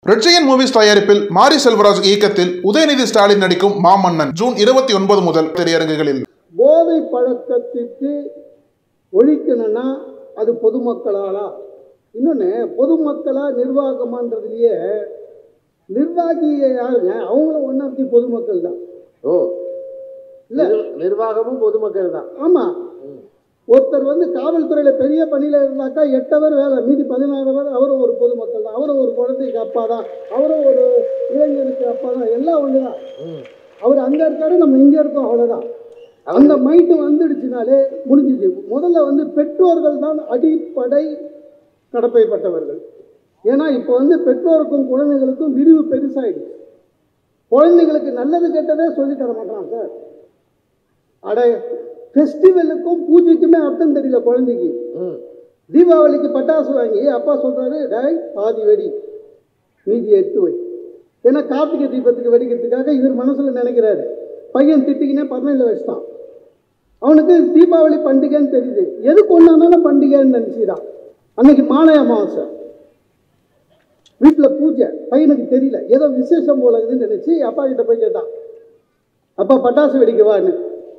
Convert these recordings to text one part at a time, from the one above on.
ரெட்சையன் movies தயாரிப்பில் மாரி செல்வராஜ் இயக்கத்தில் உதயநிதி ஸ்டாலின் நடிக்கும் மாமன்னன் ஜூன் இருபத்தி ஒன்பது முதல் திரையரங்குகளில் போதை பழக்கத்திற்கு ஒழிக்கணும்னா அது பொதுமக்களாலா இன்னொன்று பொதுமக்களா நிர்வாகமான்றதுலயே நிர்வாகி யாருங்க அவங்களும் ஒன் ஆஃப் தி பொதுமக்கள் தான் ஓ இல்ல. நிர்- நிர்வாகமும் பொதுமக்கள் தான் ஆமாம் ஒருத்தர் வந்து காவல்துறையில் பெரிய பணியில் இருந்தாக்கா எட்டவர் வேலை மீதி பதினாறவர் அவரும் ஒரு பொதுமக்கள் தான் அவரும் ஒரு குழந்தைக்கு அப்பா தான் அவரும் ஒரு இளைஞருக்கு அப்பா தான் எல்லாம் ஒன்று தான் ம். அவர் அங்கே இருக்காரு நம்ம இங்கே இருக்கோம் அவ்வளோதான் அந்த மைண்டு வந்துடுச்சுனாலே முடிஞ்சிச்சு முதல்ல வந்து பெற்றோர்கள் தான் அடிப்படை கடப்பைப்பட்டவர்கள் ஏன்னா இப்போ வந்து பெற்றோருக்கும் குழந்தைகளுக்கும் விரிவு பெருசாயிடுச்சு குழந்தைங்களுக்கு நல்லது கெட்டதே சொல்லித் தர மாட்டான் சார் அட ஃபெஸ்டிவலுக்கும் பூஜைக்குமே அர்த்தம் தெரியல குழந்தைக்கு ம். தீபாவளிக்கு பட்டாசு வாங்கி அப்பா சொல்றாரு டேய் பாதி வெடி மீதி எட்டு வை ஏன்னா கார்த்திகை தீபத்துக்கு வெடிக்கிறதுக்காக இவர் மனசுல நினைக்கிறாரு பையன் திட்டிக்கினே பதினேழு வச்சுட்டான் அவனுக்கு தீபாவளி பண்டிகைன்னு தெரியுது எதுக்கு ஒன்றானாலும் பண்டிகைன்னு நினச்சிதான் அன்னைக்கு மாலை அமாவாசை வீட்டில் பூஜை பையனுக்கு தெரியல ஏதோ விசேஷம் போல இருக்குதுன்னு நினச்சி அப்பா கிட்ட போய் கேட்டான் அப்பா பட்டாசு வெடிக்கவான்னு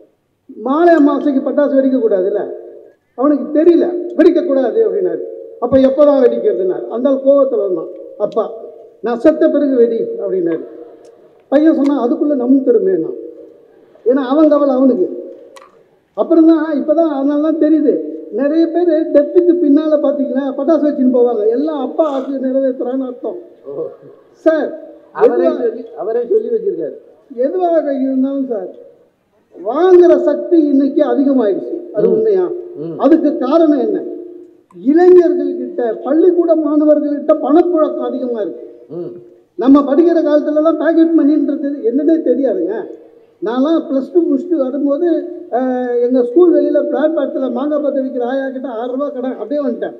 மாலை அமாவாசைக்கு பட்டாசு வெடிக்கக்கூடாதுல்ல அவனுக்கு தெரியல வெடிக்கக்கூடாது அப்படின்னாரு அப்போ எப்போ தான் வெடிக்கிறதுனாரு அந்த ஆள் கோவத்தில் இருந்தான் அப்பா நான் செத்த பிறகு வெடி அப்படின்னாரு பையன் சொன்னான் அதுக்குள்ளே நம் திரும்பேனா ஏன்னா அவன் கவலை அவனுக்கு அப்புறம் தான் இப்போ தான் அதனால தான் தெரியுது நிறைய பேர் டெத்துக்கு பின்னால் பார்த்தீங்கன்னா பட்டாசு வச்சுன்னு போவாங்க எல்லாம் அப்பா ஆசை நிறைவேற்றுறான்னு அர்த்தம் ஓ. சார் அவரே எதுவா- சொல்லி அவரே சொல்லி வச்சிருக்காரு எதுவாக இருந்தாலும் சார் வாங்குற சக்தி இன்னைக்கு அதிகமாயிடுச்சு அது உண்மையா ம். அதுக்கு காரணம் என்ன இளைஞர்கள்கிட்ட பள்ளிக்கூட மாணவர்கள்கிட்ட பணப்புழக்கம் அதிகமாக இருக்கு ம். நம்ம படிக்கிற காலத்துலலாம் பேக்கெட் மணின்றது என்னன்னே தெரியாதுங்க நான்லாம் ப்ளஸ் டூ முடிச்சுட்டு வரும்போது எங்கள் ஸ்கூல் வெளியில் பிளாட்பாரத்தில் மாங்காய் பற்ற விற்கிற ஆயா கிட்ட ஆறு ரூபா கடை அப்படியே வந்துட்டேன்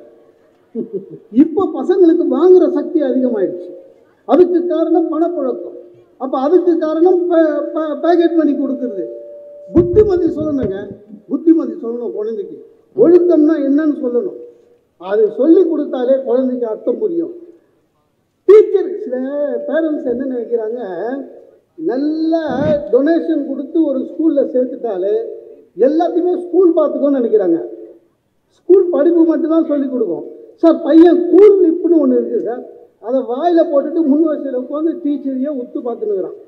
இப்போ பசங்களுக்கு வாங்குற சக்தி அதிகமாயிடுச்சு அதுக்கு காரணம் பணப்புழக்கம் அப்போ அதுக்கு காரணம் பேக்கெட் மணி கொடுக்குறது புத்திமதி சொல்லணுங்க புத்திமதி சொல்லணும் குழந்தைக்கு ஒழுக்கம்னா என்னன்னு சொல்லணும் அது சொல்லி கொடுத்தாலே குழந்தைக்கு அர்த்தம் புரியும் டீச்சர் சில பேரண்ட்ஸ் என்ன நினைக்கிறாங்க நல்லா டொனேஷன் கொடுத்து ஒரு ஸ்கூலில் சேர்த்துட்டாலே எல்லாத்தையுமே ஸ்கூல் பார்த்துக்கோன்னு நினைக்கிறாங்க ஸ்கூல் படிப்பு மட்டும்தான் சொல்லிக் கொடுக்கும் சார் பையன் கூல் லிப்புன்னு ஒன்று இருக்குது சார் அதை வாயில் போட்டுட்டு முன் வரிசையில் உட்காந்து டீச்சரையே உத்து பார்த்துன்னுக்குறான்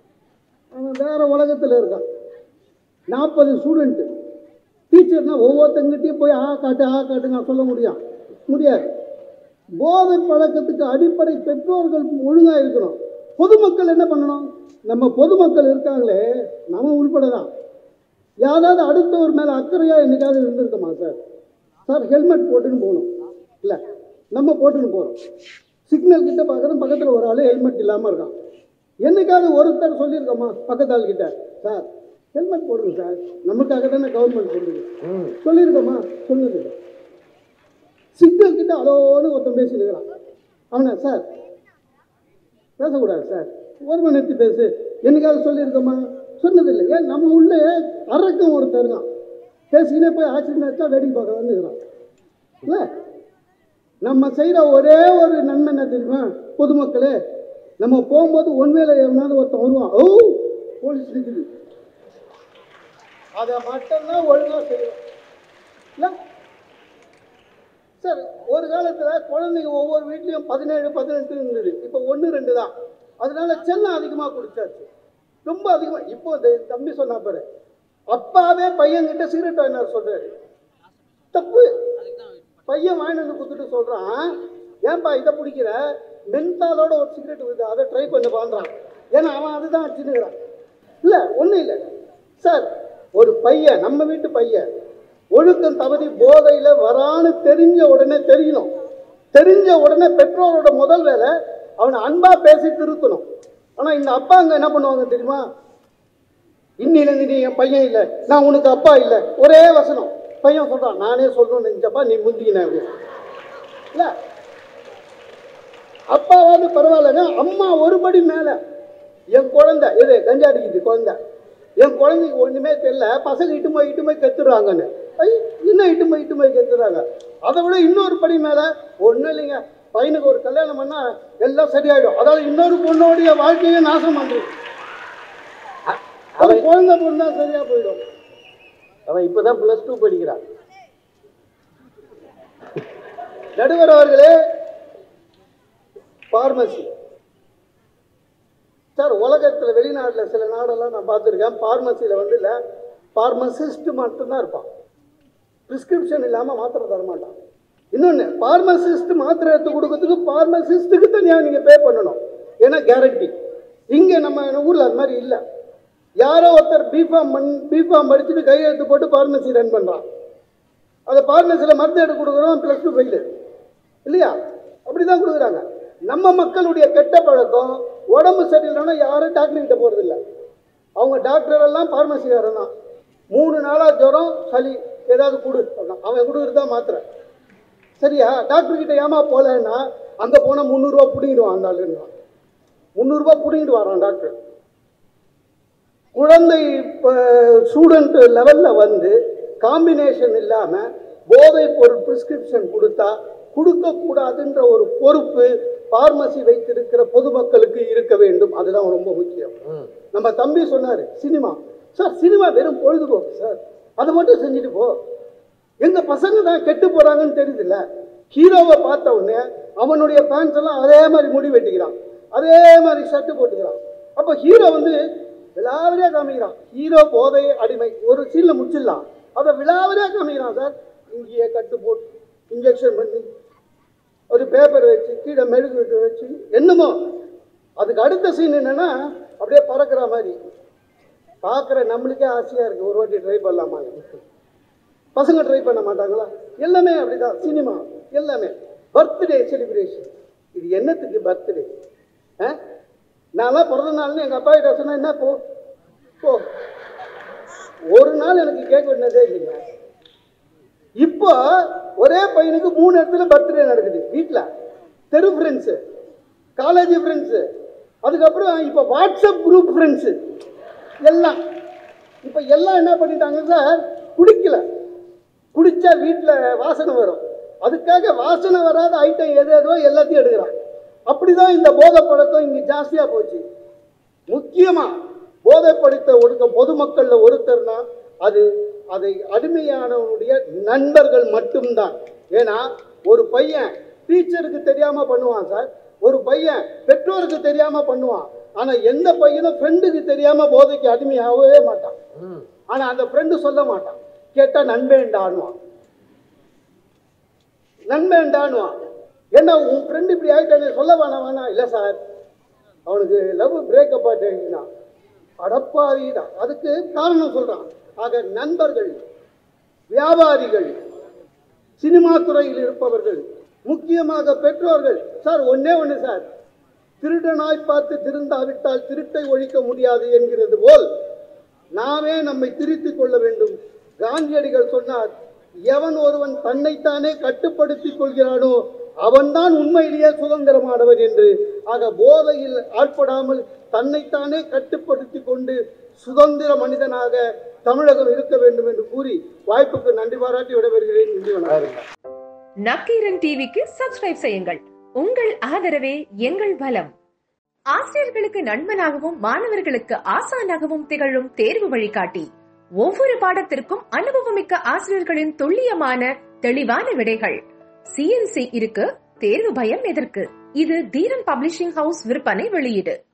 அவன் வேற உலகத்தில் இருக்கான் நாற்பது ஸ்டூடெண்ட்டு டீச்சர்னா ஒவ்வொருத்தங்கிட்டையும் போய் ஆ காட்டு ஆ காட்டு நான் சொல்ல முடியும் முடியாது போதை பழக்கத்துக்கு அடிப்படை பெற்றோர்கள் ஒழுங்காக இருக்கணும் பொதுமக்கள் என்ன பண்ணணும் நம்ம பொதுமக்கள் இருக்காங்களே நம்ம உள்பட தான் யாராவது அடுத்தவர் மேலே அக்கறையாக என்னைக்காவது இருந்திருக்கோமா சார் சார் ஹெல்மெட் போட்டுன்னு போகணும் இல்லை நம்ம போட்டுன்னு போகிறோம் சிக்னல் கிட்ட பார்க்குறோம் பக்கத்தில் ஒரு ஆள் ஹெல்மெட் இல்லாமல் இருக்கான் என்னைக்காவது ஒருத்தர் சொல்லியிருக்கோமா பக்கத்து ஆள் கிட்ட சார் ஹெல்மெட் போடுங்க சார் நமக்காக தானே கவர்மெண்ட் சொல்லுது ம். சொல்லியிருக்கோமா சொன்னது சிக்னல் கிட்ட அலோன்னு ஒருத்தன் பேசினுக்கிறான் அவனை சார் பேசக்கூடாது சார் ஒரு மணி நேரத்து பேசு என்னைக்காவது சொல்லியிருக்கோமா சொன்னதில்லை ஏன் நம்ம உள்ளே அரக்கம் ஒருத்தர் இருக்கான் பேசிக்கினே போய் ஆக்சிடென்ட் ஆச்சா வேடிக்கை பார்க்க வந்துக்கிறான் இல்லை நம்ம செய்கிற ஒரே ஒரு நன்மை என்ன தெரியுமா பொதுமக்களே நம்ம போகும்போது ஒன்வேல எவனாவது ஒருத்தன் வருவான் ஓ போலீஸ் நிற்குது அதை மட்டும்தான் ஒழுங்காக செய்யணும் இல்லை சார் ஒரு காலத்தில் குழந்தைங்க ஒவ்வொரு வீட்லேயும் பதினேழு பதினெட்டு இருந்தது இப்போ ஒன்று ரெண்டு தான் அதனால செல்லம் அதிகமாக குடிச்சாச்சு ரொம்ப அதிகமாக இப்போ இந்த தம்பி சொன்னா பாரு அப்பாவே பையன்கிட்ட சிகரெட் வாங்கினார் சொல்றாரு தப்பு பையன் வாங்கிட்டு வந்து கொடுத்துட்டு சொல்றான் ஏன்பா இதை பிடிக்கிற மென்தாலோட ஒரு சிகரெட் வருது அதை ட்ரை பண்ணி பான்றான் ஏன்னா அவன் அதுதான் வச்சுன்னுக்கிறான் இல்லை ஒன்றும் இல்லை சார் ஒரு பையன் நம்ம வீட்டு பையன் ஒழுக்கம் தவறி போதையில் வரான்னு தெரிஞ்ச உடனே தெரியணும் தெரிஞ்ச உடனே பெற்றோரோட முதல் வேலை அவனை அன்பாக பேசி திருத்தணும் ஆனால் இந்த அப்பா அங்கே என்ன பண்ணுவாங்க தெரியுமா இன்னிலேருந்து நீ என் பையன் இல்லை நான் உனக்கு அப்பா இல்லை ஒரே வசனம் பையன் சொல்கிறான் நானே சொல்லணும்னு நினச்சப்பா நீ முந்திக்கின அப்படின்னு இல்லை அப்பாவாவது பரவாயில்லைங்க அம்மா ஒரு படி மேலே என் குழந்தை எது கஞ்சா அடிக்குது குழந்தை என் குழந்தைக்கு ஒன்றுமே தெரியல பசங்க இட்டு போய் இட்டு போய் கத்துறாங்கன்னு ஐ இன்னும் இட்டு போய் இட்டு போய் கத்துறாங்க அதை விட இன்னொரு படி மேலே ஒன்றும் இல்லைங்க பையனுக்கு ஒரு கல்யாணம் பண்ணா எல்லாம் சரியாயிடும் அதாவது இன்னொரு பொண்ணோடைய வாழ்க்கையை நாசம் பண்றது ஒரு குழந்தை பொண்ணா சரியா போயிடும் அவன் இப்பதான் பிளஸ் டூ படிக்கிறான் நடுவர் அவர்களே பார்மசி சார் உலகத்தில் வெளிநாட்டில் சில நாடெல்லாம் நான் பார்த்துருக்கேன் பார்மசியில் வந்து இல்லை பார்மசிஸ்ட் மட்டும்தான் இருப்பான் ப்ரிஸ்கிரிப்ஷன் இல்லாமல் மாத்திரை தர மாட்டான் இன்னொன்று பார்மசிஸ்ட் மாத்திரை எடுத்து கொடுக்கறதுக்கு பார்மசிஸ்ட்டுக்கு தனியாக நீங்கள் பே பண்ணணும் ஏன்னா கேரண்டி இங்கே நம்ம ஊரில் அது மாதிரி இல்லை யாரோ ஒருத்தர் பிஃபார்ம் பண் பிஃபார்ம் படிச்சுட்டு கையெழுத்து போட்டு பார்மசி ரன் பண்ணுறான் அந்த பார்மசியில் மருந்து எடுத்து கொடுக்குறோம் ப்ளஸ் டூ ஃபெயிலு இல்லையா அப்படி தான் கொடுக்குறாங்க நம்ம மக்களுடைய கெட்ட பழக்கம் உடம்பு சரியில்லைன்னா யாரும் டாக்டர் கிட்ட போகிறதில்ல அவங்க டாக்டர் எல்லாம் பார்மசிக்காரன் தான் மூணு நாளாக ஜுரம் சளி ஏதாவது கொடு அப்படின்னா. அவன் கொடுக்குறது தான் மாத்திரை சரியா டாக்டர் கிட்ட ஏமா போகலன்னா அங்கே போனால் முந்நூறுரூவா பிடிங்கிடுவான் அந்த ஆளுன்னா முந்நூறுரூவா பிடிங்கிட்டு வரான் டாக்டர் குழந்தை ஸ்டூடெண்ட் லெவலில் வந்து காம்பினேஷன் இல்லாமல் போதைப் பொருள் பிரிஸ்கிரிப்ஷன் கொடுத்தா கொடுக்கக்கூடாதுன்ற ஒரு பொறுப்பு பார்மசி வைத்திருக்கிற பொதுமக்களுக்கு இருக்க வேண்டும் அதுதான் ரொம்ப முக்கியம் ம். நம்ம தம்பி சொன்னார் சினிமா சார் சினிமா வெறும் பொழுதுபோக்கு சார் அதை மட்டும் செஞ்சுட்டு போ எங்க பசங்க தான் கெட்டு போறாங்கன்னு தெரியுதுல்ல ஹீரோவை பார்த்த உடனே அவனுடைய ஃபேன்ஸ் எல்லாம் அதே மாதிரி முடி வெட்டிக்கிறான் அதே மாதிரி ஷர்ட் போட்டுக்கிறான் அப்போ ஹீரோ வந்து விழாவரியா காமிக்கிறான் ஹீரோ போதை அடிமை ஒரு சீன்ல முடிச்சிடலாம் அதை விழாவரியா காமிக்கிறான் சார் இங்கேயே கட்டு போட்டு இன்ஜெக்ஷன் பண்ணி ஒரு பேப்பர் வச்சு கீழே மெழுகு விட்டு வச்சு என்னமோ அதுக்கு அடுத்த சீன் என்னன்னா அப்படியே பறக்கிற மாதிரி பார்க்குற நம்மளுக்கே ஆசையாக இருக்குது ஒரு வாட்டி ட்ரை பண்ணலாமா பசங்க ட்ரை பண்ண மாட்டாங்களா எல்லாமே அப்படிதான் சினிமா எல்லாமே பர்த்டே செலிப்ரேஷன் இது என்னத்துக்கு பர்த்டே ஆ நான்லாம் பிறந்த நாள்னு எங்கள் அப்பா கிட்ட சொன்னா என்ன போ போ ஒரு நாள் எனக்கு கேக் வெட்டினதே இல்லைங்க இப்போ ஒரே பையனுக்கு மூணு இடத்துல பர்த்டே நடக்குது வீட்டில் தெரு ஃப்ரெண்ட்ஸு காலேஜ் ஃப்ரெண்ட்ஸு அதுக்கப்புறம் இப்போ வாட்ஸ்அப் குரூப் ஃப்ரெண்ட்ஸு எல்லாம் இப்போ எல்லாம் என்ன பண்ணிட்டாங்க சார் குடிக்கல குடிச்சா வீட்டில் வாசனை வரும் அதுக்காக வாசனை வராத ஐட்டம் எது எதுவோ எல்லாத்தையும் எடுக்கிறான் அப்படிதான் இந்த போதை பழக்கம் இங்கே ஜாஸ்தியாக போச்சு முக்கியமா போதைப்படுத்த ஒடுக்க பொதுமக்கள்ல ஒருத்தர்னா அது அதை அடிமையானவனுடைய நண்பர்கள் மட்டும்தான் ஏன்னா ஒரு பையன் டீச்சருக்கு தெரியாம பண்ணுவான் சார் ஒரு பையன் பெற்றோருக்கு தெரியாம பண்ணுவான் ஆனா எந்த பையனும் ஃப்ரெண்டுக்கு தெரியாம போதைக்கு அடிமையாகவே மாட்டான் ம். ஆனா அந்த ஃப்ரெண்டு சொல்ல மாட்டான் கேட்டா நண்பேண்டான்வான் நண்பேண்டான்வான் என்ன உன் ஃப்ரெண்டு இப்படி ஆயிட்டானே சொல்ல வேணாம் வேணாம் இல்லை சார் அவனுக்கு லவ் பிரேக்கப் ஆகிட்டா அடப்பாவி தான் அதுக்கு காரணம் சொல்றான் ஆக நண்பர்கள் வியாபாரிகள் சினிமா துறையில் இருப்பவர்கள் முக்கியமாக பெற்றோர்கள் சார் ஒண்ணே ஒன்று சார் திருடனாய் பார்த்து திருந்தாவிட்டால் திருட்டை ஒழிக்க முடியாது என்கிறது போல் நாமே நம்மை திருத்திக் கொள்ள வேண்டும் காந்தியடிகள் சொன்னார் எவன் ஒருவன் தன்னைத்தானே கட்டுப்படுத்திக் கொள்கிறானோ அவன்தான் உண்மையிலேயே சுதந்திரமானவன் என்று ஆக போதையில் ஆட்படாமல் தன்னைத்தானே கட்டுப்படுத்திக் கொண்டு சுதந்திர மனிதனாக தமிழகம் இருக்க வேண்டும் என்று கூறி வாய்ப்புக்கு நன்றி பாராட்டி விடைபெறுகிறேன் நன்றி வணக்கம் நக்கீரன் டிவிக்கு சப்ஸ்கிரைப் செய்யுங்கள் உங்கள் ஆதரவே எங்கள் பலம் ஆசிரியர்களுக்கு நண்பனாகவும் மாணவர்களுக்கு ஆசானாகவும் திகழும் தேர்வு வழிகாட்டி ஒவ்வொரு பாடத்திற்கும் அனுபவமிக்க ஆசிரியர்களின் துல்லியமான தெளிவான விடைகள் சிஎன்சி இருக்கு தேர்வு பயம் எதற்கு இது தீரன் பப்ளிஷிங் ஹவுஸ் விற்பனை வெளியீடு